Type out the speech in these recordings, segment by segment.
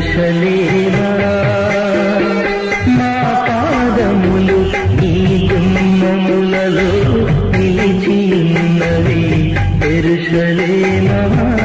ఎరుషలేమా మా పాదములు నీ గుమ్మములలో నిలిచి ఉన్నవి ఎరుషలేమా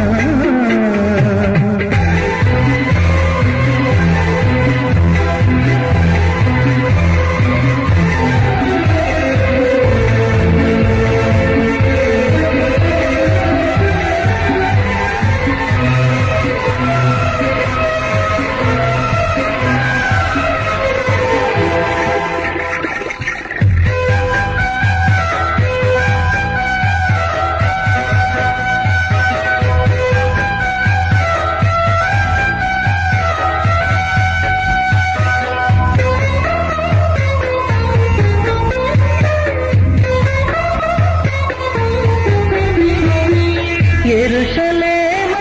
ఎరుషలేమా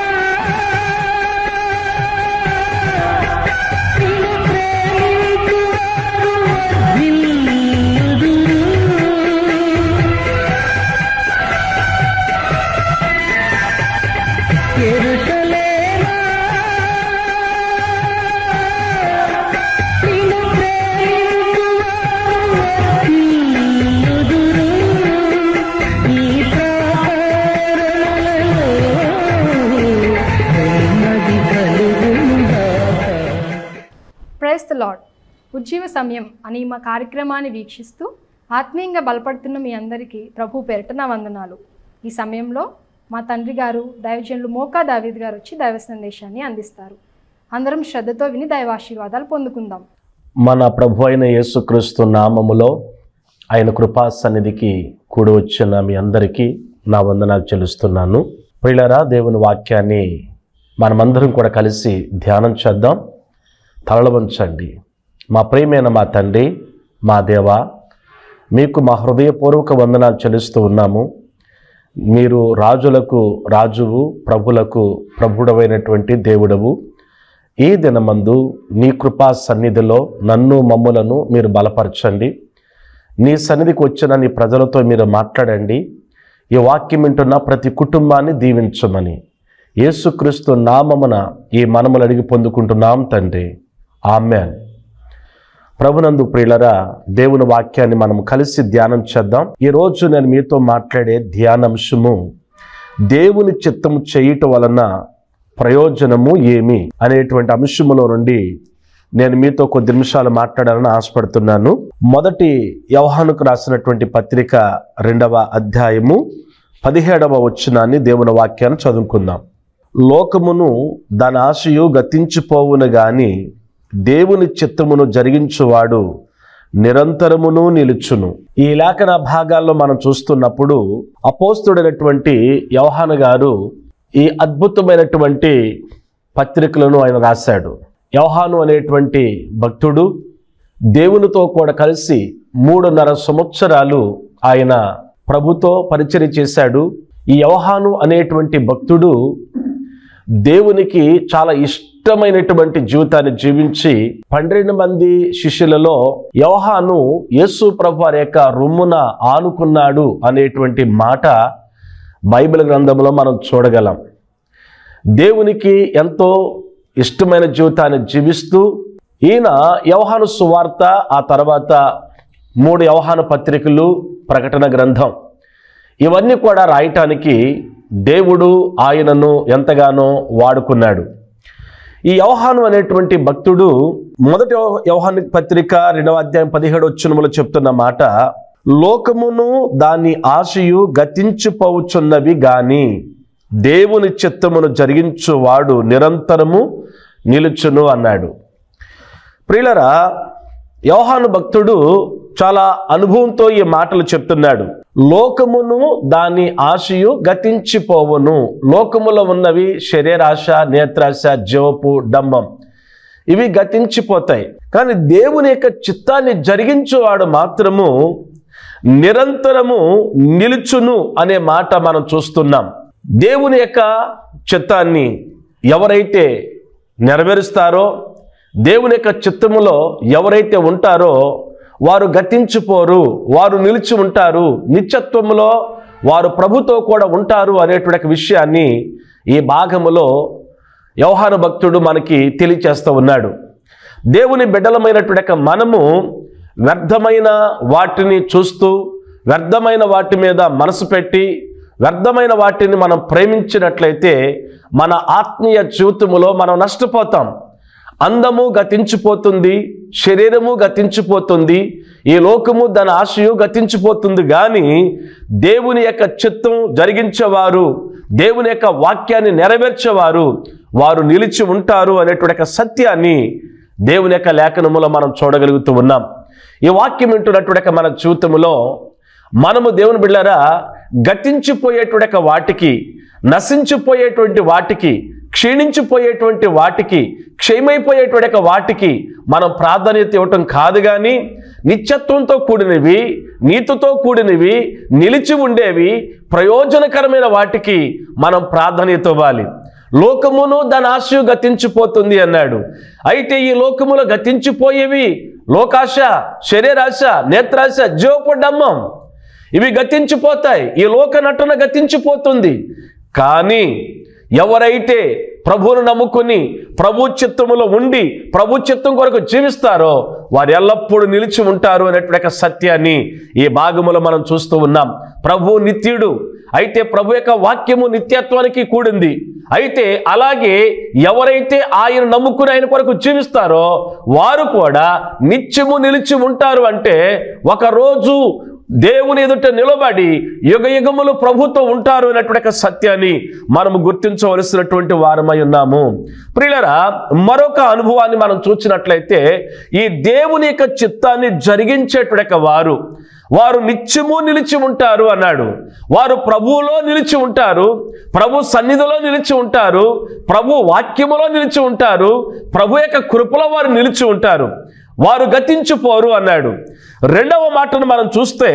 నిన్ను ప్రేమించువారు వర్ధిల్లుదురు. ఎరుషలేమా నిన్ను ప్రేమించువారు వర్ధిల్లుదురు. ఈ ప్రాకారములలో నెమ్మది కలుగునుగాక. ప్రైస్ ద లాడ్ ఉజ్జీవ సమయం అని మా కార్యక్రమాన్ని వీక్షిస్తూ ఆత్మీయంగా బలపడుతున్న మీ అందరికీ ప్రభు పేరిట నా వందనాలు ఈ సమయంలో మా తండ్రి గారు దైవజనులు మోకా దావీద్ గారు వచ్చి దైవ సందేశాన్ని అందిస్తారు అందరం శ్రద్ధతో విని దైవాశీర్వాదాలు పొందుకుందాం మన ప్రభు అయిన యేసుక్రీస్తు నామములో ఆయన కృపా సన్నిధికి కూడి వచ్చిన మీ అందరికీ నా వందనాలు చెల్లిస్తున్నాను ప్రియులరా దేవుని వాక్యాన్ని మనమందరం కూడా కలిసి ధ్యానం చేద్దాం తలలు వంచండి మా ప్రియమైన మా తండ్రి మా దేవ మీకు మా హృదయపూర్వక వందనాలు చెల్లిస్తూ ఉన్నాము మీరు రాజులకు రాజువు ప్రభులకు ప్రభుడవైనటువంటి దేవుడవు ఈ దినమందు నీ కృపా సన్నిధిలో నన్ను మమ్ములను మీరు బలపరచండి నీ సన్నిధికి వచ్చిన నీ ప్రజలతో మీరు మాట్లాడండి ఈ వాక్యం వింటున్న ప్రతి కుటుంబాన్ని దీవించమని యేసుక్రీస్తు నామమున ఈ మనములు అడిగి పొందుకుంటున్నాం తండ్రి ఆమెన్ ప్రభునందు ప్రియులరా దేవుని వాక్యాన్ని మనం కలిసి ధ్యానం చేద్దాం ఈ రోజు నేను మీతో మాట్లాడే ధ్యానాంశము దేవుని చిత్తము చేయటం వలన ప్రయోజనము ఏమి అనేటువంటి అంశములో నుండి నేను మీతో కొద్ది నిమిషాలు మాట్లాడాలని ఆశపడుతున్నాను మొదటి యవహానుకు రాసినటువంటి పత్రిక రెండవ అధ్యాయము పదిహేడవ వచనాన్ని దేవుని వాక్యాన్ని చదువుకుందాం లోకమును దాని ఆశయు గతించిపోవును గాని దేవుని చిత్తమును జరిగించువాడు నిరంతరమును నిలుచును ఈ లేఖన భాగాల్లో మనం చూస్తున్నప్పుడు అపోస్తుడైనటువంటి యవహాను గారు ఈ అద్భుతమైనటువంటి పత్రికలను ఆయన రాశాడు యవహాను అనేటువంటి భక్తుడు దేవునితో కూడా కలిసి మూడున్నర సంవత్సరాలు ఆయన ప్రభుతో పరిచయం చేశాడు ఈ యవహాను అనేటువంటి భక్తుడు దేవునికి చాలా ఇష్టమైనటువంటి జీవితాన్ని జీవించి పన్నెండు మంది శిష్యులలో యవహాను యేసు ప్రభు వారి యొక్క రొమ్మున ఆనుకున్నాడు అనేటువంటి మాట బైబిల్ గ్రంథంలో మనం చూడగలం దేవునికి ఎంతో ఇష్టమైన జీవితాన్ని జీవిస్తూ ఈయన యవహాను సువార్త ఆ తర్వాత మూడు యవహాను పత్రికలు ప్రకటన గ్రంథం ఇవన్నీ కూడా రాయటానికి దేవుడు ఆయనను ఎంతగానో వాడుకున్నాడు ఈ యవహాను అనేటువంటి భక్తుడు మొదటి యవహాను పత్రిక రెండవ అధ్యాయం పదిహేడు వచ్చినములో చెప్తున్న మాట లోకమును దాని ఆశయు గతించిపోవచ్చున్నవి గాని దేవుని చిత్తమును జరిగించువాడు నిరంతరము నిలుచును అన్నాడు ప్రియులరా యోహాను భక్తుడు చాలా అనుభవంతో ఈ మాటలు చెప్తున్నాడు లోకమును దాని ఆశయు గతించిపోవును లోకములో ఉన్నవి శరీరాశ నేత్రాశ జీవపు డంబం ఇవి గతించిపోతాయి కానీ దేవుని యొక్క చిత్తాన్ని జరిగించువాడు మాత్రము నిరంతరము నిలుచును అనే మాట మనం చూస్తున్నాం దేవుని యొక్క చిత్తాన్ని ఎవరైతే నెరవేరుస్తారో దేవుని యొక్క చిత్తములో ఎవరైతే ఉంటారో వారు గతించిపోరు వారు నిలిచి ఉంటారు నిత్యత్వములో వారు ప్రభుతో కూడా ఉంటారు అనేటువంటి ఒక విషయాన్ని ఈ భాగములో యోహాను భక్తుడు మనకి తెలియచేస్తూ ఉన్నాడు దేవుని బిడ్డలమైనటువంటి యొక్క మనము వ్యర్థమైన వాటిని చూస్తూ వ్యర్థమైన వాటి మీద మనసు పెట్టి వ్యర్థమైన వాటిని మనం ప్రేమించినట్లయితే మన ఆత్మీయ జీవితములో మనం నష్టపోతాం అందము గతించిపోతుంది శరీరము గతించిపోతుంది ఈ లోకము దాని ఆశయు గతించిపోతుంది కానీ దేవుని యొక్క చిత్తం జరిగించేవారు దేవుని యొక్క వాక్యాన్ని నెరవేర్చేవారు వారు నిలిచి ఉంటారు అనేటువంటి యొక్క సత్యాన్ని దేవుని యొక్క లేఖనములో మనం చూడగలుగుతూ ఉన్నాం ఈ వాక్యం వింటున్నటువంటి యొక్క మన జీవితములో మనము దేవుని బిళ్ళారా గతించిపోయేటువంటి యొక్క వాటికి నశించిపోయేటువంటి వాటికి క్షీణించిపోయేటువంటి వాటికి క్షయమైపోయేటువంటి యొక్క వాటికి మనం ప్రాధాన్యత ఇవ్వటం కాదు కానీ నిత్యత్వంతో కూడినవి నీతితో కూడినవి నిలిచి ఉండేవి ప్రయోజనకరమైన వాటికి మనం ప్రాధాన్యత ఇవ్వాలి లోకమును దాని ఆశయు గతించిపోతుంది అన్నాడు అయితే ఈ లోకములో గతించిపోయేవి లోకాశ శరీరాశ నేత్రాశ జీవపడమ్మం ఇవి గతించిపోతాయి ఈ లోక నటన గతించిపోతుంది కానీ ఎవరైతే ప్రభువును నమ్ముకుని ప్రభు చిత్తములో ఉండి ప్రభు చిత్తం కొరకు జీవిస్తారో వారు ఎల్లప్పుడూ నిలిచి ఉంటారు అనేటువంటి ఒక సత్యాన్ని ఈ భాగములో మనం చూస్తూ ఉన్నాం ప్రభు నిత్యుడు అయితే ప్రభు యొక్క వాక్యము నిత్యత్వానికి కూడింది అయితే అలాగే ఎవరైతే ఆయన నమ్ముకుని ఆయన కొరకు జీవిస్తారో వారు కూడా నిత్యము నిలిచి ఉంటారు అంటే ఒకరోజు దేవుని ఎదుట నిలబడి యుగ యుగములు ప్రభుతో ఉంటారు అనేటువంటి ఒక సత్యాన్ని మనము గుర్తించవలసినటువంటి వారమై ఉన్నాము ప్రియులరా మరొక అనుభవాన్ని మనం చూసినట్లయితే ఈ దేవుని యొక్క చిత్తాన్ని జరిగించేటువంటి ఒక వారు వారు నిత్యము నిలిచి ఉంటారు అన్నాడు వారు ప్రభువులో నిలిచి ఉంటారు ప్రభు సన్నిధిలో నిలిచి ఉంటారు ప్రభు వాక్యములో నిలిచి ఉంటారు ప్రభు యొక్క కృపలో వారు నిలిచి ఉంటారు వారు గతించిపోరు అన్నాడు రెండవ మాటను మనం చూస్తే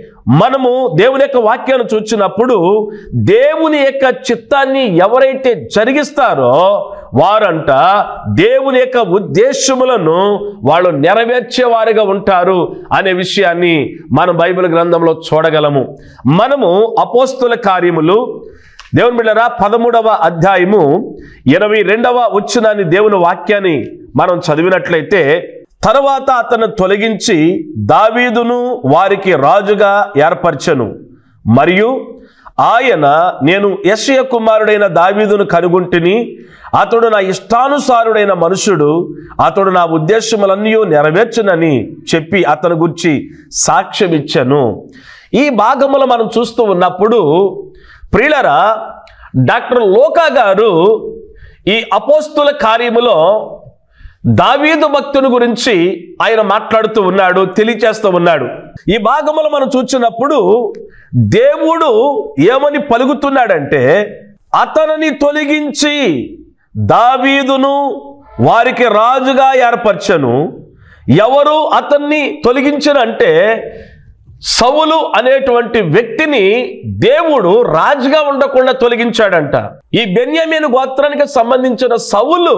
మనము దేవుని యొక్క వాక్యాన్ని చూచినప్పుడు దేవుని యొక్క చిత్తాన్ని ఎవరైతే జరిగిస్తారో వారంట దేవుని యొక్క ఉద్దేశములను వాళ్ళు నెరవేర్చేవారుగా ఉంటారు అనే విషయాన్ని మనం బైబిల్ గ్రంథంలో చూడగలము మనము అపోస్తుల కార్యములు దేవుని బిళ్ళరా పదమూడవ అధ్యాయము ఇరవై రెండవ వచ్చినాన్ని దేవుని వాక్యాన్ని మనం చదివినట్లయితే తర్వాత అతను తొలగించి దావీదును వారికి రాజుగా ఏర్పరచను మరియు ఆయన నేను యశయ కుమారుడైన దావీదును కనుగొంటిని అతడు నా ఇష్టానుసారుడైన మనుషుడు అతడు నా ఉద్దేశములన్నీ నెరవేర్చునని చెప్పి అతని గురించి సాక్ష్యమిచ్చాను ఈ భాగములో మనం చూస్తూ ఉన్నప్పుడు ప్రియులరా డాక్టర్ లోకా గారు ఈ అపోస్తుల కార్యములో దావీదు భక్తుని గురించి ఆయన మాట్లాడుతూ ఉన్నాడు తెలియచేస్తూ ఉన్నాడు ఈ భాగములో మనం చూసినప్పుడు దేవుడు ఏమని పలుకుతున్నాడంటే అతనిని తొలగించి దావీదును వారికి రాజుగా ఏర్పరచను ఎవరు అతన్ని తొలగించనంటే సౌలు అనేటువంటి వ్యక్తిని దేవుడు రాజుగా ఉండకుండా తొలగించాడంట ఈ బెన్యామీను గోత్రానికి సంబంధించిన సౌలు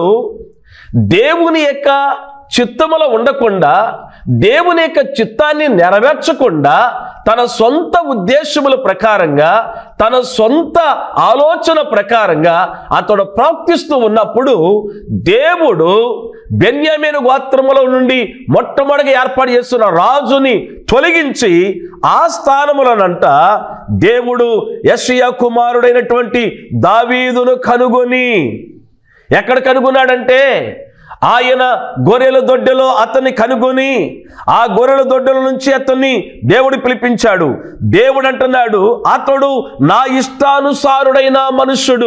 దేవుని యొక్క చిత్తములో ఉండకుండా దేవుని యొక్క చిత్తాన్ని నెరవేర్చకుండా తన సొంత ఉద్దేశముల ప్రకారంగా తన సొంత ఆలోచన ప్రకారంగా అతడు ప్రవర్తిస్తూ ఉన్నప్పుడు దేవుడు బెన్యామీను గోత్రములో నుండి మొట్టమొదటిగా ఏర్పాటు చేస్తున్న రాజుని తొలగించి ఆ స్థానములనంట దేవుడు యషియా కుమారుడైనటువంటి దావీదును కనుగొని ఎక్కడ కనుగొన్నాడంటే ఆయన గొర్రెల దొడ్డలో అతన్ని కనుగొని ఆ గొర్రెల దొడ్డల నుంచి అతన్ని దేవుడు పిలిపించాడు దేవుడు అంటున్నాడు అతడు నా ఇష్టానుసారుడైన మనుష్యుడు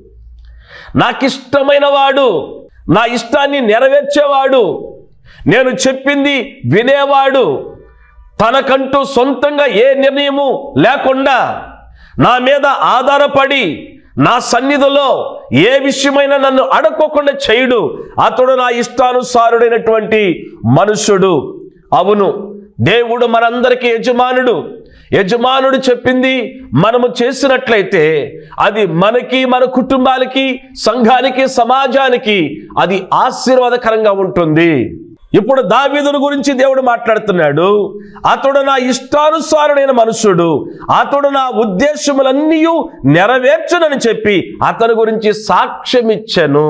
నాకిష్టమైన వాడు నా ఇష్టాన్ని నెరవేర్చేవాడు నేను చెప్పింది వినేవాడు తనకంటూ సొంతంగా ఏ నిర్ణయము లేకుండా నా మీద ఆధారపడి నా సన్నిధిలో ఏ విషయమైనా నన్ను అడక్కోకుండా చేయుడు అతడు నా ఇష్టానుసారుడైనటువంటి మనుష్యుడు అవును దేవుడు మనందరికీ యజమానుడు యజమానుడు చెప్పింది మనము చేసినట్లయితే అది మనకి మన కుటుంబాలకి సంఘానికి సమాజానికి అది ఆశీర్వాదకరంగా ఉంటుంది ఇప్పుడు దావీదుని గురించి దేవుడు మాట్లాడుతున్నాడు అతడు నా ఇష్టానుసారుడైన మనుషుడు అతడు నా ఉద్దేశములన్నీ నెరవేర్చునని చెప్పి అతని గురించి సాక్ష్యమిచ్చెను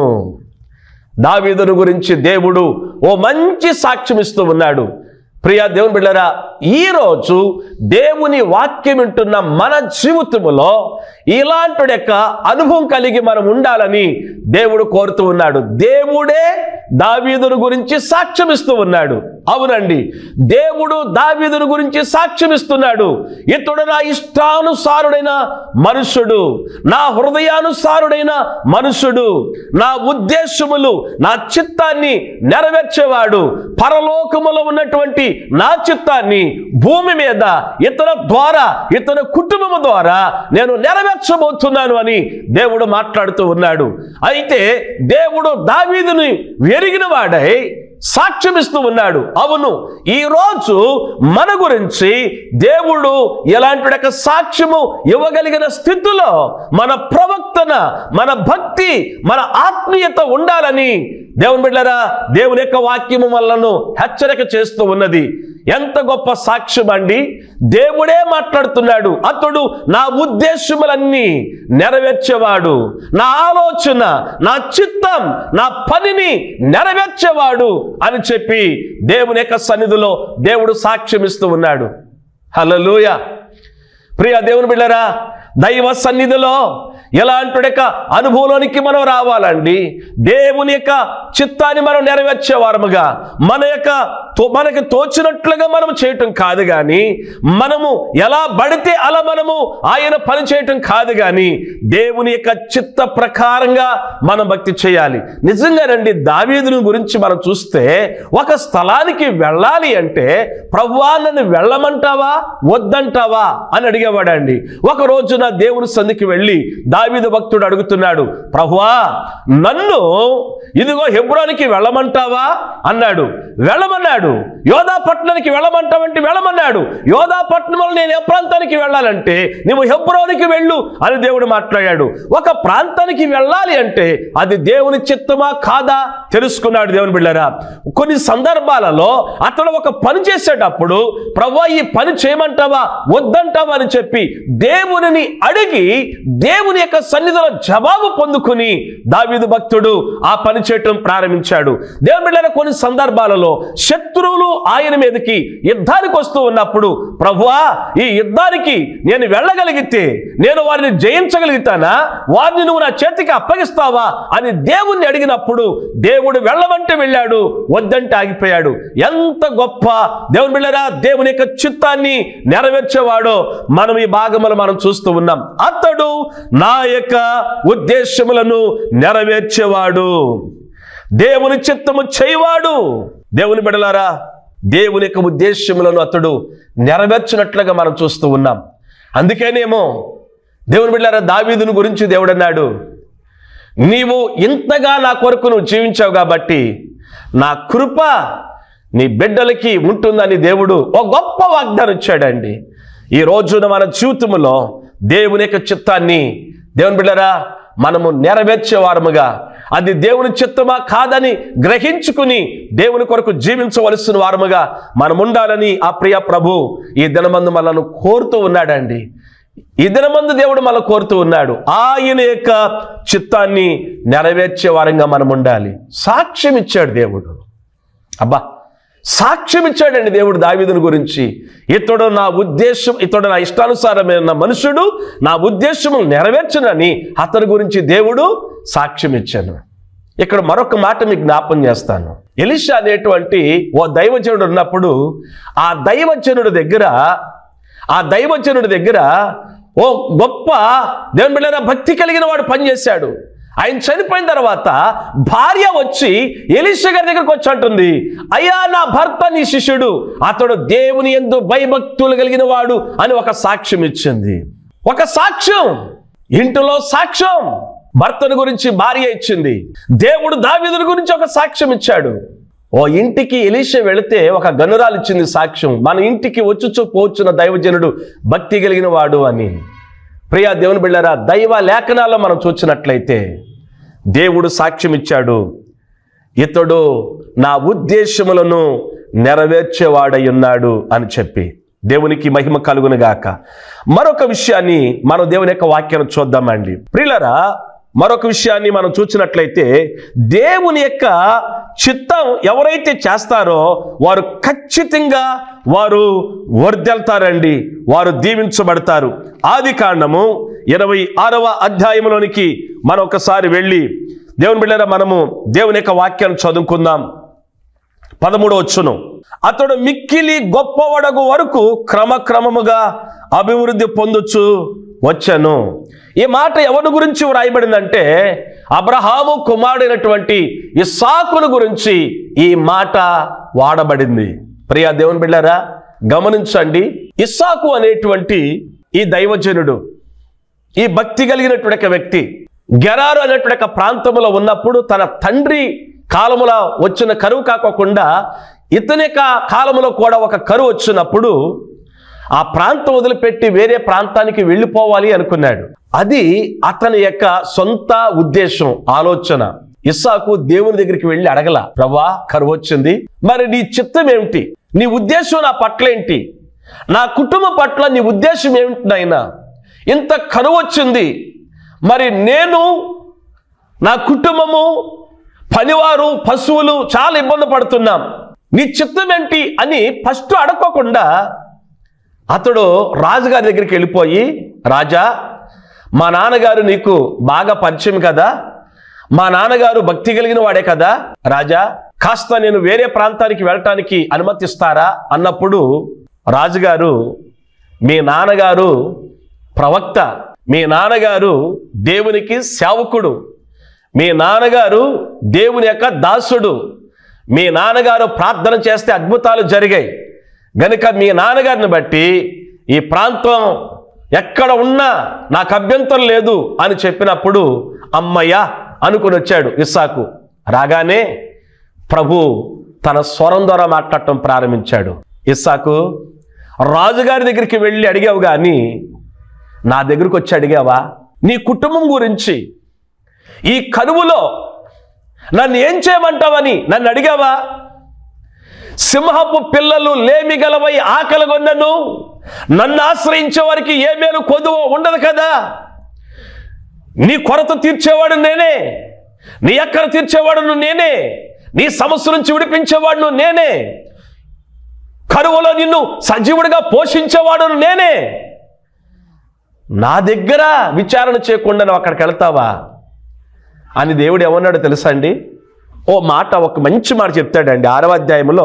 దావీదుని గురించి దేవుడు ఓ మంచి సాక్ష్యం ఇస్తూ ఉన్నాడు ప్రియా దేవుని బిళ్ళరా ఈరోజు దేవుని వాక్యం వింటున్న మన జీవితంలో ఇలాంటి యొక్క అనుభవం కలిగి మనం ఉండాలని దేవుడు కోరుతూ ఉన్నాడు దేవుడే దావీదుని గురించి సాక్ష్యం ఇస్తూ ఉన్నాడు అవునండి దేవుడు దావీదుని గురించి సాక్ష్యం ఇస్తున్నాడు ఇతడు నా ఇష్టానుసారుడైన మనుషుడు నా హృదయానుసారుడైన మనుషుడు నా ఉద్దేశములు నా చిత్తాన్ని నెరవేర్చేవాడు పరలోకములో ఉన్నటువంటి నా చిత్తాన్ని భూమి మీద ఇతర ద్వారా ఇతర కుటుంబము ద్వారా నేను నెరవేర్చబోతున్నాను అని దేవుడు మాట్లాడుతూ ఉన్నాడు అయితే దేవుడు దావీదుని ఎరిగిన వాడై సాక్ష్యమిస్తూ ఉన్నాడు అవును ఈరోజు మన గురించి దేవుడు ఎలాంటి ఒక సాక్ష్యము ఇవ్వగలిగిన స్థితిలో మన ప్రవక్తన మన భక్తి మన ఆత్మీయత ఉండాలని దేవుని బిడ్డరా దేవుని యొక్క వాక్యము వల్లను హెచ్చరిక చేస్తూ ఉన్నది ఎంత గొప్ప సాక్ష్యం అండి దేవుడే మాట్లాడుతున్నాడు అతడు నా ఉద్దేశములన్నీ నెరవేర్చేవాడు నా ఆలోచన నా చిత్తం నా పనిని నెరవేర్చేవాడు అని చెప్పి దేవుని యొక్క సన్నిధిలో దేవుడు సాక్ష్యం ఇస్తూ ఉన్నాడు హల్లెలూయ ప్రియ దేవుని బిళ్ళరా దైవ సన్నిధిలో ఎలాంటి యొక్క అనుభవంలోనికి మనం రావాలండి దేవుని యొక్క చిత్తాన్ని మనం నెరవేర్చేవారముగా మన యొక్క తో- మనకి తోచినట్లుగా మనం చేయటం కాదు కానీ మనము ఎలా పడితే అలా మనము ఆయన పని చేయటం కాదు కానీ దేవుని యొక్క చిత్త ప్రకారంగా మనం భక్తి చేయాలి నిజంగానండి దావీదుని గురించి మనం చూస్తే ఒక స్థలానికి వెళ్ళాలి అంటే ప్రభువా నన్ను వెళ్ళమంటావా వద్దంటావా అని అడిగేవాడండి ఒక రోజున దేవుని సంధికి వెళ్ళి దావీదు భక్తుడు అడుగుతున్నాడు ప్రభువా నన్ను ఇదిగో హెబ్రోనికి వెళ్ళమంటావా అన్నాడు వెళ్ళమన్నాడు యోధా పట్టణానికి వెళ్ళమంటావంటే వెళ్ళమన్నాడు యోధా పట్టణంలో నేను ఏ ప్రాంతానికి వెళ్ళాలంటే నువ్వు హెబ్రోనికి వెళ్ళు అని దేవుడు మాట్లాడాడు ఒక ప్రాంతానికి వెళ్ళాలి అంటే అది దేవుని చిత్తమా కాదా తెలుసుకున్నాడు దేవుని బిళ్ళరా కొన్ని సందర్భాలలో అతడు ఒక పని చేసేటప్పుడు ప్రభా ఈ పని చేయమంటావా వద్దంటావా అని చెప్పి దేవునిని అడిగి దేవుని యొక్క సన్నిధిలో జవాబు పొందుకుని దావీదు భక్తుడు ఆ పని చేయటం ప్రారంభించాడు దేవుని బిడ్డల కొన్ని సందర్భాలలో శత్రువులు ఆయన మీదకి యుద్ధానికి వస్తూ ఉన్నప్పుడు ప్రభువా ఈ యుద్ధానికి నేను వెళ్ళగలిగితే నేను వారిని జయించగలుగుతానా వారిని నువ్వు నా చేతికి అప్పగిస్తావా అని దేవుణ్ణి అడిగినప్పుడు దేవుడు వెళ్ళమంటే వెళ్ళాడు వద్దంటే ఆగిపోయాడు ఎంత గొప్ప దేవుని బిళ్ళరా దేవుని యొక్క చిత్తాన్ని నెరవేర్చేవాడో మనం ఈ భాగములు మనం చూస్తూ ఉన్నాం అతడు నా యొక్క ఉద్దేశములను నెరవేర్చేవాడు దేవుని చిత్తము చేయవాడు దేవుని బిడలారా దేవుని యొక్క ఉద్దేశములను అతడు నెరవేర్చినట్లుగా మనం చూస్తూ ఉన్నాం అందుకేనేమో దేవుని బిడ్డారా దావీదుని గురించి దేవుడు అన్నాడు నీవు ఇంతగా నా కొరకు నువ్వు జీవించావు కాబట్టి నా కృప నీ బిడ్డలకి ఉంటుందని దేవుడు ఒక గొప్ప వాగ్దానం ఇచ్చాడండి ఈ రోజున మన జీవితంలో దేవుని యొక్క చిత్తాన్ని దేవుని బిడ్డరా మనము నెరవేర్చే వారముగా అది దేవుని చిత్తమా కాదని గ్రహించుకుని దేవుని కొరకు జీవించవలసిన వారముగా మనం ఉండాలని ఆ ప్రియ ప్రభు ఈ దినమందు మనల్ని కోరుతూ ఉన్నాడండి ఈ దినమందు దేవుడు మన కోరుతూ ఉన్నాడు ఆయన యొక్క చిత్తాన్ని నెరవేర్చే వారంగా మనం ఉండాలి సాక్ష్యం ఇచ్చాడు దేవుడు అబ్బా సాక్ష్యం ఇచ్చాడండి దేవుడు దావీదుని గురించి ఇతడు నా ఉద్దేశం ఇతడు నా ఇష్టానుసారమైన మనుషుడు నా ఉద్దేశము నెరవేర్చనని అతని గురించి దేవుడు సాక్ష్యం ఇచ్చాను ఇక్కడ మరొక మాట మీకు జ్ఞాపం చేస్తాను ఎలిషా అనేటువంటి ఓ దైవజనుడు ఉన్నప్పుడు ఆ దైవజనుడి దగ్గర ఆ దైవజనుడి దగ్గర ఓ గొప్ప దేవుని బిడ్డ భక్తి కలిగిన వాడు పనిచేశాడు ఆయన చనిపోయిన తర్వాత భార్య వచ్చి ఎలిషా గారి దగ్గరకు వచ్చి అంటుంది అయ్యా నా భర్త నీ శిష్యుడు అతడు దేవుని ఎందు భయభక్తులు కలిగిన వాడు అని ఒక సాక్ష్యం ఇచ్చింది ఒక సాక్ష్యం ఇంటిలో సాక్ష్యం భర్తను గురించి భార్య ఇచ్చింది దేవుడు దావీదుని గురించి ఒక సాక్ష్యం ఇచ్చాడు ఓ ఇంటికి ఎలీష వెళితే ఒక గనురాలు ఇచ్చింది సాక్ష్యం మన ఇంటికి వచ్చుచు పోచున్న దైవజనుడు భక్తి కలిగిన వాడు అని ప్రియా దేవుని బిళ్ళారా దైవ లేఖనాల్లో మనం చూసినట్లయితే దేవుడు సాక్ష్యం ఇచ్చాడు ఇతడు నా ఉద్దేశములను నెరవేర్చేవాడై ఉన్నాడు అని చెప్పి దేవునికి మహిమ కలుగునుగాక మరొక విషయాన్ని మనం దేవుని యొక్క వాక్యాన్ని చూద్దామండి ప్రియులరా మరొక విషయాన్ని మనం చూసినట్లయితే దేవుని యొక్క చిత్తం ఎవరైతే చేస్తారో వారు ఖచ్చితంగా వారు వర్దెళ్తారండి వారు దీవించబడతారు ఆది కాండము ఇరవై ఆరవ అధ్యాయంలోనికి మనం ఒకసారి వెళ్ళి దేవుని బిళ్ళరా మనము దేవుని యొక్క వాక్యాన్ని చదువుకుందాం పదమూడు వచ్చును అతడు మిక్కిలి గొప్పవడగు వరకు క్రమక్రమముగా అభివృద్ధి పొందుచు వచ్చాను ఈ మాట ఎవరి గురించి వ్రాయబడిందంటే అబ్రహాము కుమారుడైనటువంటి ఇస్సాకును గురించి ఈ మాట వాడబడింది ప్రియా దేవుని బిళ్ళారా గమనించండి ఇస్సాకు అనేటువంటి ఈ దైవజనుడు ఈ భక్తి కలిగినటువంటి ఒక వ్యక్తి గెరారు అనేటువంటి ఒక ప్రాంతంలో ఉన్నప్పుడు తన తండ్రి కాలములో వచ్చిన కరువు కాకోకుండా ఇతని యొక్క కాలంలో కూడా ఒక కరువు వచ్చినప్పుడు ఆ ప్రాంతం వదిలిపెట్టి వేరే ప్రాంతానికి వెళ్ళిపోవాలి అనుకున్నాడు అది అతని యొక్క సొంత ఉద్దేశం ఆలోచన ఇస్సాకు దేవుని దగ్గరికి వెళ్ళి అడగల ప్రభా కరువు వచ్చింది మరి నీ చిత్తం ఏమిటి నీ ఉద్దేశం నా పట్ల ఏంటి నా కుటుంబం పట్ల నీ ఉద్దేశం ఏమిటి నాయనా ఇంత కరువు వచ్చింది మరి నేను నా కుటుంబము పనివారు పశువులు చాలా ఇబ్బంది పడుతున్నాం నీ చిత్తం ఏంటి అని ఫస్ట్ అడగకుండా అతడు రాజుగారి దగ్గరికి వెళ్ళిపోయి రాజా మా నాన్నగారు నీకు బాగా పరిచయం కదా మా నాన్నగారు భక్తి కలిగిన వాడే కదా రాజా కాస్త నేను వేరే ప్రాంతానికి వెళ్ళటానికి అనుమతిస్తారా అన్నప్పుడు రాజుగారు మీ నాన్నగారు ప్రవక్త మీ నాన్నగారు దేవునికి సేవకుడు మీ నాన్నగారు దేవుని యొక్క దాసుడు మీ నాన్నగారు ప్రార్థన చేస్తే అద్భుతాలు జరిగాయి గనుక మీ నాన్నగారిని బట్టి ఈ ప్రాంతం ఎక్కడ ఉన్నా నాకు అభ్యంతరం లేదు అని చెప్పినప్పుడు అమ్మయ్య అనుకుని వచ్చాడు ఇస్సాకు రాగానే ప్రభు తన స్వరం ద్వారా మాట్లాడటం ప్రారంభించాడు ఇస్సాకు రాజుగారి దగ్గరికి వెళ్ళి అడిగావు కానీ నా దగ్గరకు వచ్చి అడిగావా నీ కుటుంబం గురించి ఈ కరువులో నన్ను ఏం చేయమంటావని నన్ను అడిగావా సింహపు పిల్లలు లేమి గలవై ఆకలి కొన్నను నన్ను ఆశ్రయించే వారికి ఏ మేలు కొదువ ఉండదు కదా నీ కొరత తీర్చేవాడు నేనే నీ అక్కర తీర్చేవాడును నేనే నీ సమస్య నుంచి విడిపించేవాడును నేనే కరువులో నిన్ను సజీవుడిగా పోషించేవాడును నేనే నా దగ్గర విచారణ చేయకుండా నువ్వు అక్కడికి వెళ్తావా అని దేవుడు ఏమన్నాడో తెలుసా అండి ఓ మాట ఒక మంచి మాట చెప్తాడండి ఆరవ అధ్యాయంలో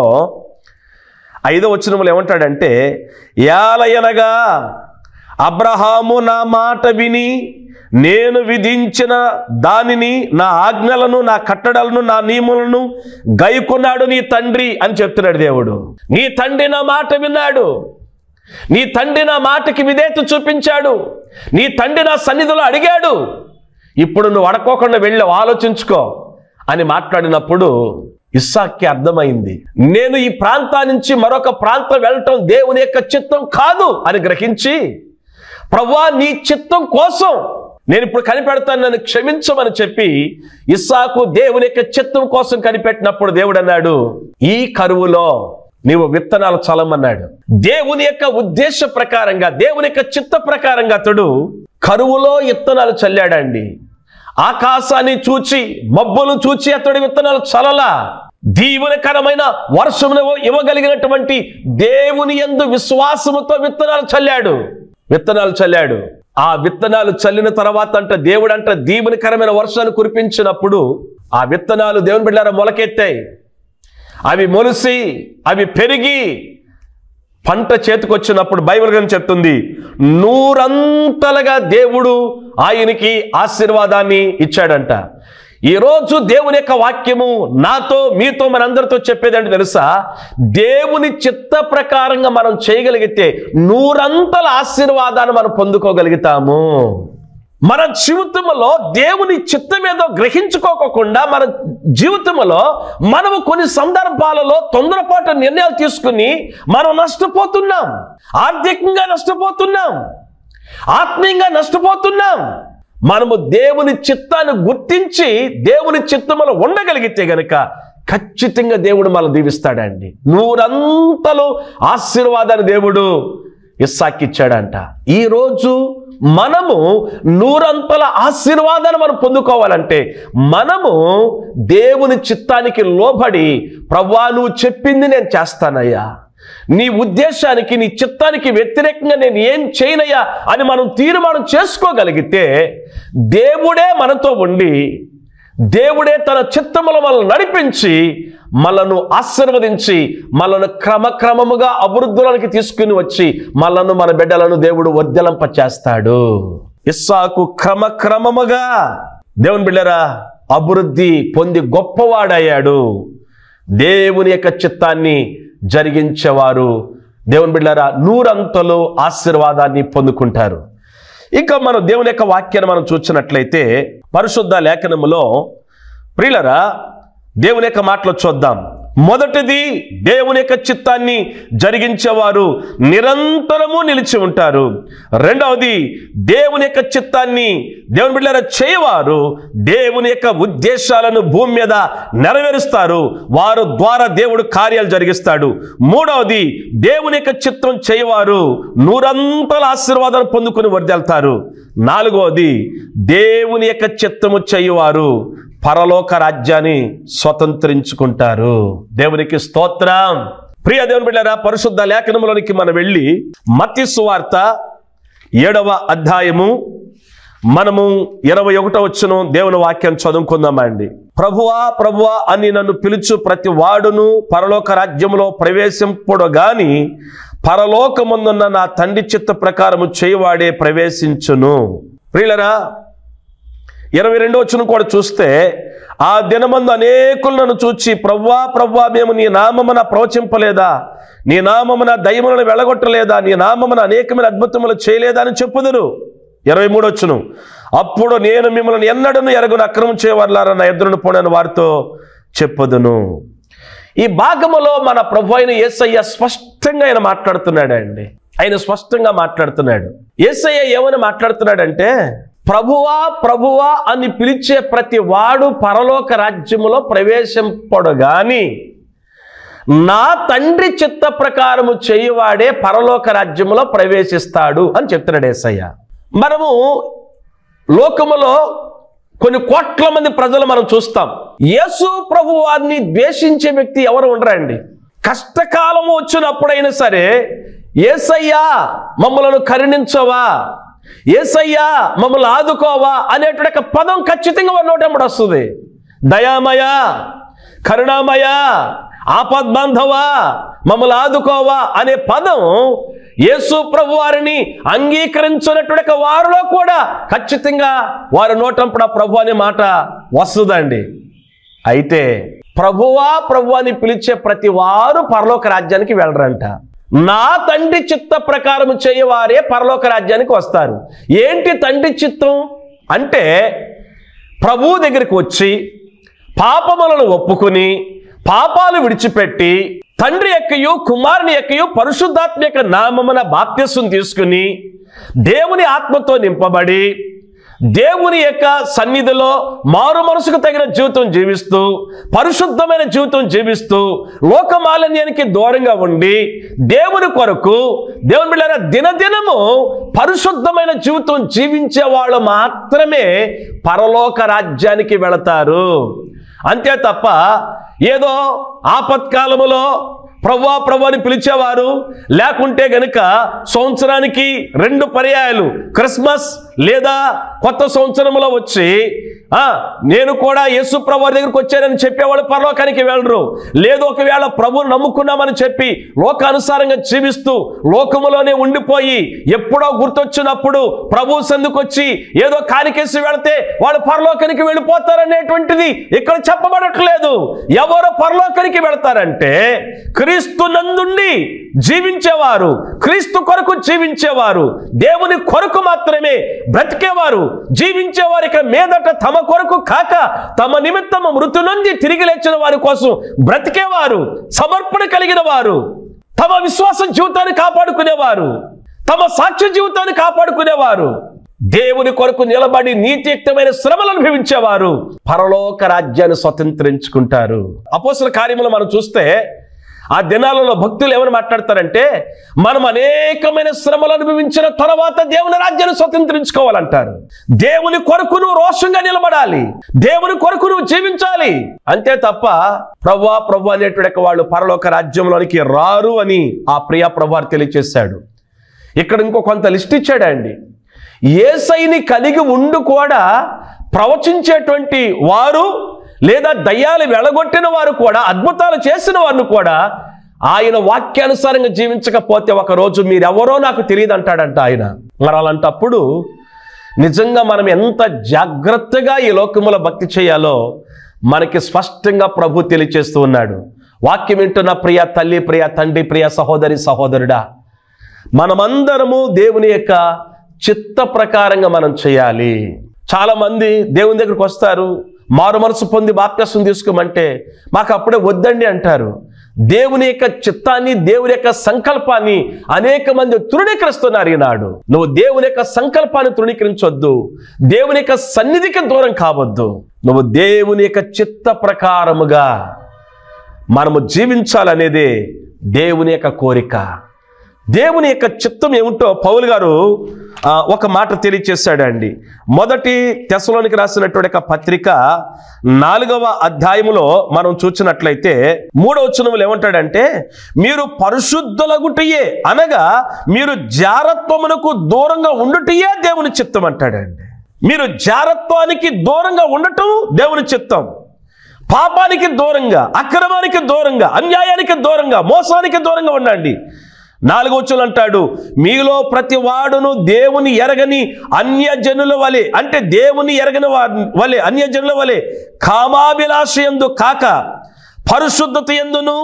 ఐదో వచనములు ఏమంటాడంటే యాలయనగా అబ్రహాము నా మాట విని నేను విధించిన దానిని నా ఆజ్ఞలను నా కట్టడలను నా నియములను గైకున్నాడు నీ తండ్రి అని చెప్తున్నాడు దేవుడు నీ తండ్రి నా మాట విన్నాడు నీ తండ్రి నా మాటకి విధేయత చూపించాడు నీ తండ్రి నా సన్నిధిలో అడిగాడు ఇప్పుడు నువ్వు అడకోకుండా వెళ్ళి ఆలోచించుకో అని మాట్లాడినప్పుడు ఇస్సాక్కి అర్థమైంది నేను ఈ ప్రాంతా నుంచి మరొక ప్రాంతం వెళ్ళటం దేవుని యొక్క చిత్తం కాదు అని గ్రహించి ప్రభా నీ చిత్తం కోసం నేను ఇప్పుడు కనిపెడతాను నన్ను క్షమించమని చెప్పి ఇస్సాకు దేవుని యొక్క చిత్తం కోసం కనిపెట్టినప్పుడు దేవుడు అన్నాడు ఈ కరువులో నీవు విత్తనాలు చల్లమన్నాడు దేవుని యొక్క ఉద్దేశ ప్రకారంగా దేవుని యొక్క చిత్త ప్రకారంగా అతడు కరువులో విత్తనాలు చల్లాడండి ఆకాశాన్ని చూచి మబ్బులు చూచి అతడి విత్తనాలు చలలా దీవెనకరమైన వర్షమును ఇవ్వగలిగినటువంటి దేవుని యందు విశ్వాసముతో విత్తనాలు చల్లాడు విత్తనాలు చల్లాడు ఆ విత్తనాలు చల్లిన తర్వాత అంట దేవుడు అంట దీవెనకరమైన వర్షాన్ని కురిపించినప్పుడు ఆ విత్తనాలు దేవుని బిడ్డారా మొలకెత్తాయి అవి మొలిసి అవి పెరిగి పంట చేతికొచ్చినప్పుడు బైబిల్ గ్రంథం చెప్తుంది నూరంతలుగా దేవుడు ఆయనకి ఆశీర్వాదాన్ని ఇచ్చాడంట ఈరోజు దేవుని యొక్క వాక్యము నాతో మీతో మనందరితో చెప్పేదంటే తెలుసా దేవుని చిత్త ప్రకారంగా మనం చేయగలిగితే నూరంతల ఆశీర్వాదాన్ని మనం పొందుకోగలుగుతాము మన జీవితంలో దేవుని చిత్తం ఏదో గ్రహించుకోకుండా మన జీవితంలో మనము కొన్ని సందర్భాలలో తొందరపాటు నిర్ణయాలు తీసుకుని మనం నష్టపోతున్నాం ఆర్థికంగా నష్టపోతున్నాం ఆత్మీయంగా నష్టపోతున్నాం మనము దేవుని చిత్తాన్ని గుర్తించి దేవుని చిత్తములో ఉండగలిగితే గనుక ఖచ్చితంగా దేవుడు మనల్ని దీవిస్తాడండి నూరంతలు ఆశీర్వాదాన్ని దేవుడు ఇస్సాకి ఇచ్చాడంట ఈరోజు మనము నూరంతల ఆశీర్వాదాన్ని మనం పొందుకోవాలంటే మనము దేవుని చిత్తానికి లోబడి ప్రవ్వా నువ్వు చెప్పింది నేను చేస్తానయ్యా నీ ఉద్దేశానికి నీ చిత్తానికి వ్యతిరేకంగా నేను ఏం చేయనయ్యా అని మనం తీర్మానం చేసుకోగలిగితే దేవుడే మనతో ఉండి దేవుడే తన చిత్తముల మనల్ని నడిపించి మనను ఆశీర్వదించి మనను క్రమక్రమముగా అభివృద్ధులకి తీసుకుని వచ్చి మనను మన బిడ్డలను దేవుడు వర్ధలింప చేస్తాడు ఇస్సాకు క్రమక్రమముగా దేవుని బిడ్డరా అభివృద్ధి పొంది గొప్పవాడయ్యాడు దేవుని యొక్క చిత్తాన్ని జరిగించేవారు దేవుని బిడ్డరా నూరంతలు ఆశీర్వాదాన్ని పొందుకుంటారు ఇంకా మనం దేవుని యొక్క వాక్యాన్ని మనం చూసినట్లయితే పరిశుద్ధ లేఖనములో ప్రియులరా దేవుని యొక్క మాటలు చూద్దాం మొదటిది దేవుని యొక్క చిత్తాన్ని జరిగించేవారు నిరంతరము నిలిచి ఉంటారు రెండవది దేవుని యొక్క చిత్తాన్ని దేవుని బిడ్డల చేయవారు దేవుని యొక్క ఉద్దేశాలను భూమి మీద నెరవేరుస్తారు వారు ద్వారా దేవుడు కార్యాలు జరిగిస్తాడు మూడవది దేవుని యొక్క చిత్తం చేయవారు నూరంతల ఆశీర్వాదాలు పొందుకుని వర్దెళ్తారు నాలుగవది దేవుని యొక్క చిత్తము చేయువారు పరలోక రాజ్యాన్ని స్వతంత్రించుకుంటారు దేవునికి స్తోత్రం ప్రియ దేవుని బిడ్డారా పరిశుద్ధ లేఖనంలోనికి మనం వెళ్ళి మత్తి సువార్త ఏడవ అధ్యాయము మనము ఇరవై ఒకటో వచ్చును దేవుని వాక్యం చదువుకుందామండి ప్రభువా ప్రభువా అని నన్ను పిలుచు ప్రతి వాడును పరలోక రాజ్యములో ప్రవేశింపుడు గాని పరలోకముందున్న నా తండ్రి చిత్త ప్రకారము చేయవాడే ప్రవేశించును ప్రియులరా ఇరవై రెండో వచ్చిన కూడా చూస్తే ఆ దినమందు అనేకులు నన్ను చూచి ప్రవ్వా ప్రవ్వా మేము నీ నామమున ప్రవచింపలేదా నీ నామమున దయములను వెళ్ళగొట్టలేదా నీ నామమున అనేకమైన అద్భుతములు చేయలేదా అని చెప్పుదురు ఇరవై మూడు వచ్చును అప్పుడు నేను మిమ్మల్ని ఎన్నడను ఎరగును అక్రమం చేయవర్లారా నా ఎదురును పోనని వారితో చెప్పుదును ఈ భాగములో మన ప్రభు అయిన యేసయ్య స్పష్టంగా ఆయన మాట్లాడుతున్నాడండి ఆయన స్పష్టంగా మాట్లాడుతున్నాడు యేసయ్య ఏమని మాట్లాడుతున్నాడంటే ప్రభువా ప్రభువా అని పిలిచే ప్రతి వాడు పరలోక రాజ్యములో ప్రవేశింపడు గాని నా తండ్రి చిత్త ప్రకారము చేయువాడే పరలోక రాజ్యములో ప్రవేశిస్తాడు అని చెప్తున్నాడు యేసయ్య మనము లోకములో కొన్ని కోట్ల మంది ప్రజలు మనం చూస్తాం యేసు ప్రభు వారిని ద్వేషించే వ్యక్తి ఎవరు ఉండరండి కష్టకాలము వచ్చినప్పుడైనా సరే ఏసయ్యా మమ్మలను కరుణించవా ఏసయ్యా మమ్మల్ని ఆదుకోవా అనేటువంటి ఒక పదం ఖచ్చితంగా వారి నోటెంబడి వస్తుంది దయామయ కరుణామయ ఆపద్బాంధవా మమ్మల్ని ఆదుకోవా అనే పదం యేసు ప్రభు వారిని అంగీకరించినటువంటి ఒక వారిలో కూడా ఖచ్చితంగా వారి నోటంపుడ ప్రభు అనే మాట వస్తుందండి అయితే ప్రభువా ప్రభు అని పిలిచే ప్రతి వారు పరలోక రాజ్యానికి వెళ్ళరంట నా తండ్రి చిత్త ప్రకారం చేయవారే పరలోక రాజ్యానికి వస్తారు ఏంటి తండ్రి చిత్తం అంటే ప్రభువు దగ్గరికి వచ్చి పాపములను ఒప్పుకుని పాపాలు విడిచిపెట్టి తండ్రి యొక్కయు కుమారుని యొక్కయు పరిశుద్ధాత్మ యొక్క నామమున బాప్త్యస్వం తీసుకుని దేవుని ఆత్మతో నింపబడి దేవుని యొక్క సన్నిధిలో మారు మనసుకు తగిన జీవితం జీవిస్తూ పరిశుద్ధమైన జీవితం జీవిస్తూ లోకమాలిన్యానికి దూరంగా ఉండి దేవుని కొరకు దేవుని బిడ్డారా దినదినము పరిశుద్ధమైన జీవితం జీవించే వాళ్ళు మాత్రమే పరలోక రాజ్యానికి వెళతారు అంతే తప్ప ఏదో ఆపత్కాలములో ప్రవ్వా ప్రవ్వా అని పిలిచేవారు లేకుంటే గనుక సంవత్సరానికి రెండు పర్యాయాలు క్రిస్మస్ లేదా కొత్త సంవత్సరంలో వచ్చి ఆ నేను కూడా యేసు ప్రభు వారి దగ్గరికి వచ్చానని చెప్పేవాళ్ళు పరలోకానికి వెళ్ళరు లేదు ఒకవేళ ప్రభువుని నమ్ముకున్నామని చెప్పి లోకానుసారంగా జీవిస్తూ లోకములోనే ఉండిపోయి ఎప్పుడో గుర్తొచ్చినప్పుడు ప్రభు సందుకొచ్చి ఏదో కానికేసి వెళితే వాళ్ళు పరలోకానికి వెళ్ళిపోతారనేటువంటిది ఇక్కడ చెప్పబడట్లేదు ఎవరు పరలోకానికి వెళతారంటే క్రీస్తు నందుండి జీవించేవారు క్రీస్తు కొరకు జీవించేవారు దేవుని కొరకు మాత్రమే బ్రతికేవారు జీవించేవారికి మీదట తమ కొరకు కాక తమ నిమిత్తము మృతు నుండి తిరిగి లేచిన వారి కోసం బ్రతికేవారు సమర్పణ కలిగిన వారు తమ విశ్వాస జీవితాన్ని కాపాడుకునేవారు తమ సాక్ష్య జీవితాన్ని కాపాడుకునేవారు దేవుని కొరకు నిలబడి నీతియుక్తమైన శ్రమలు అనుభవించేవారు పరలోక రాజ్యాన్ని స్వతంత్రించుకుంటారు అపోసల కార్యములు మనం చూస్తే ఆ దినాలలో భక్తులు ఏమని మాట్లాడతారంటే మనం అనేకమైన శ్రమలు అనుభవించిన తర్వాత దేవుని రాజ్యాన్ని స్వతంత్రించుకోవాలంటారు దేవుని కొరకు నువ్వు రోషంగా నిలబడాలి దేవుని కొరకు నువ్వు జీవించాలి అంతే తప్ప ప్రవ్వా ప్రభు అనేటువంటి వాళ్ళు పరలోక రాజ్యంలోనికి రారు అని ఆ ప్రియా ప్రభు తెలియచేశాడు ఇక్కడ ఇంకో కొంత లిస్ట్ ఇచ్చాడండి ఏసైని కలిగి ఉండు కూడా ప్రవచించేటువంటి వారు లేదా దయ్యాలు వెళగొట్టిన వారు కూడా అద్భుతాలు చేసిన వారిని కూడా ఆయన వాక్యానుసారంగా జీవించకపోతే ఒక రోజు మీరెవరో నాకు తెలియదు అంటాడంట ఆయన మరి అలాంటప్పుడు నిజంగా మనం ఎంత జాగ్రత్తగా ఈ లోకములో భక్తి చేయాలో మనకి స్పష్టంగా ప్రభు తెలియచేస్తూ ఉన్నాడు వాక్యం వింటున్న ప్రియ తల్లి ప్రియ తండ్రి ప్రియ సహోదరి సహోదరుడా మనమందరము దేవుని యొక్క చిత్త ప్రకారంగా మనం చేయాలి చాలా మంది దేవుని దగ్గరికి వస్తారు మారు మనసు పొంది బాప్త్యసం తీసుకోమంటే మాకు అప్పుడే వద్దండి అంటారు దేవుని యొక్క చిత్తాన్ని దేవుని యొక్క సంకల్పాన్ని అనేక మంది తృణీకరిస్తున్నారు ఈనాడు నువ్వు దేవుని యొక్క సంకల్పాన్ని తృణీకరించొద్దు దేవుని యొక్క సన్నిధికి దూరం కావద్దు నువ్వు దేవుని యొక్క చిత్త ప్రకారముగా మనము జీవించాలనేదే దేవుని యొక్క కోరిక దేవుని యొక్క చిత్తం ఏమిటో పౌలు గారు ఆ, ఒక మాట తెలియచేశాడండి మొదటి తెసలోనికి రాసినటువంటి ఒక పత్రిక నాలుగవ అధ్యాయములో మనం చూసినట్లయితే మూడవ వచనములు ఏమంటాడంటే మీరు పరిశుద్ధులగుటయే అనగా మీరు జారత్వమునకు దూరంగా ఉండుటయే దేవుని చిత్తం అంటాడండి మీరు జారత్వానికి దూరంగా ఉండటం దేవుని చిత్తం పాపానికి దూరంగా అక్రమానికి దూరంగా అన్యాయానికి దూరంగా మోసానికి దూరంగా ఉండండి నాలుగో వచ్చులు అంటాడు మీలో ప్రతి వాడును దేవుని ఎరగని అన్యజనుల వలె అంటే దేవుని ఎరగని వారి వలె అన్యజనుల వలె కామాభిలాష ఎందు కాక పరిశుద్ధత ఎందును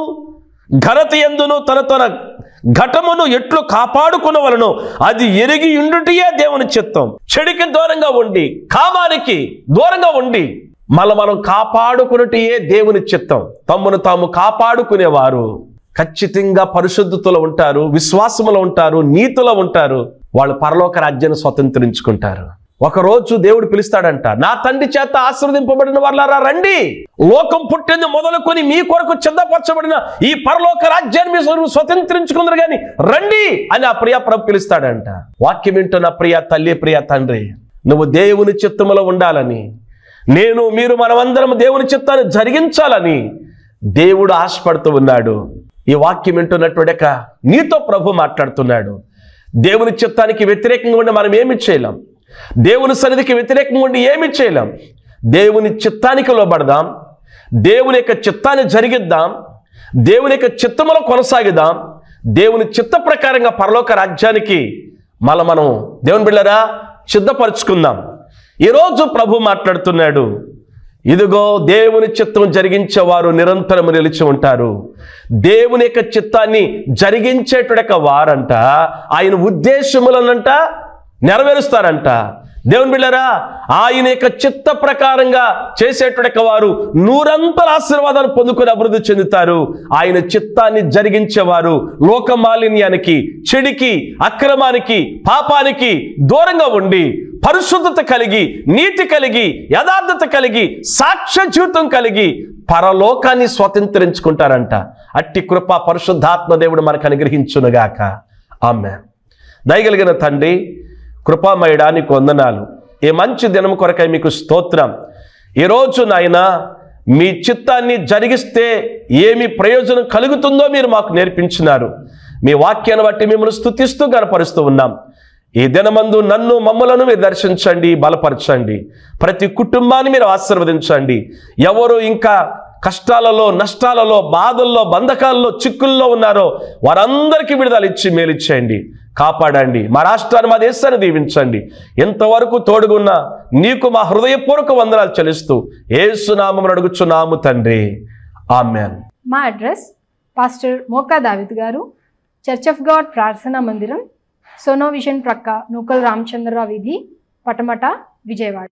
ఘనత ఎందును తన తన ఘటమును ఎట్లు కాపాడుకునవలను అది ఎరిగి ఉండుటయే దేవుని చిత్తం చెడికి దూరంగా ఉండి కామానికి దూరంగా ఉండి మళ్ళీ మనం కాపాడుకున్నటయే దేవుని చిత్తం తమ్మును తాము కాపాడుకునేవారు ఖచ్చితంగా పరిశుద్ధతలో ఉంటారు విశ్వాసములో ఉంటారు నీతిలో ఉంటారు వాళ్ళు పరలోక రాజ్యాన్ని స్వతంత్రించుకుంటారు ఒకరోజు దేవుడు పిలుస్తాడంట నా తండ్రి చేత ఆశీర్వదింపబడిన వాళ్ళారా రండి లోకం పుట్టింది మొదలుకొని మీ కొరకు చెందపరచబడిన ఈ పరలోక రాజ్యాన్ని మీరు స్వతంత్రించుకుందరు కానీ రండి అని ఆ ప్రియ ప్రభు పిలుస్తాడంట వాక్యం వింటున్న ప్రియ తల్లి ప్రియ తండ్రి నువ్వు దేవుని చిత్తములో ఉండాలని నేను మీరు మనమందరం దేవుని చిత్తాన్ని జరిగించాలని దేవుడు ఆశపడుతూ ఉన్నాడు ఈ వాక్యం వింటున్నటువంటి ఒక నీతో ప్రభు మాట్లాడుతున్నాడు దేవుని చిత్తానికి వ్యతిరేకంగా ఉండి మనం ఏమి చేయలేం దేవుని సన్నిధికి వ్యతిరేకంగా ఉండి ఏమి చేయలేం దేవుని చిత్తానికి లోబడదాం దేవుని యొక్క చిత్తాన్ని జరిగిద్దాం దేవుని యొక్క చిత్తములో కొనసాగిద్దాం దేవుని చిత్త ప్రకారంగా పరలోక రాజ్యానికి మళ్ళీ మనం దేవుని బిళ్ళరా సిద్ధపరుచుకుందాం ఈరోజు ప్రభు మాట్లాడుతున్నాడు ఇదిగో దేవుని చిత్తం జరిగించేవారు నిరంతరం నిలిచి ఉంటారు దేవుని యొక్క చిత్తాన్ని జరిగించేటొడక వారంట ఆయన ఉద్దేశములనంట నెరవేరుస్తారంట దేవుని బిళ్ళరా ఆయన యొక్క చిత్త ప్రకారంగా చేసేటొడక వారు నూరంతల ఆశీర్వాదాలు పొందుకొని అభివృద్ధి చెందుతారు ఆయన చిత్తాన్ని జరిగించేవారు లోక మాలిన్యానికి చెడికి అక్రమానికి పాపానికి దూరంగా ఉండి పరిశుద్ధత కలిగి నీతి కలిగి యథార్థత కలిగి సాక్ష్య జీవితం కలిగి పరలోకాన్ని స్వతంత్రించుకుంటారంట అట్టి కృప పరిశుద్ధాత్మ దేవుడు మనకు అనుగ్రహించునుగాక ఆమె దయగలిగిన తండ్రి కృపామయుడా నీకు వందనాలు ఈ మంచి దినం కొరకై మీకు స్తోత్రం ఈరోజు నాయన మీ చిత్తాన్ని జరిగిస్తే ఏమి ప్రయోజనం కలుగుతుందో మీరు మాకు నేర్పించినారు మీ వాక్యాన్ని బట్టి మిమ్మల్ని స్థుతిస్తూ కనపరుస్తూ ఉన్నాం ఈ దినమందు నన్ను మమ్మలను మీరు దర్శించండి బలపరచండి ప్రతి కుటుంబాన్ని మీరు ఆశీర్వదించండి ఎవరు ఇంకా కష్టాలలో నష్టాలలో బాధల్లో బంధకాల్లో చిక్కుల్లో ఉన్నారో వారందరికీ విడుదల ఇచ్చి మేలిచ్చేయండి కాపాడండి మా రాష్ట్రాన్ని మా దేశాన్ని దీవించండి ఎంతవరకు తోడుగున్న నీకు మా హృదయపూర్వక వందనాలు చెల్లిస్తూ ఏసునామం అడుగుచున్నాము తండ్రి ఆమెన్ మా అడ్రస్ పాస్టర్ మోకా దావిద్ గారు చర్చ్ ఆఫ్ గాడ్ ప్రార్థనా మందిరం సోనో విజన్ ప్రక్క నూకల్ రామచంద్రరావు వీధి పటమట విజయవాడ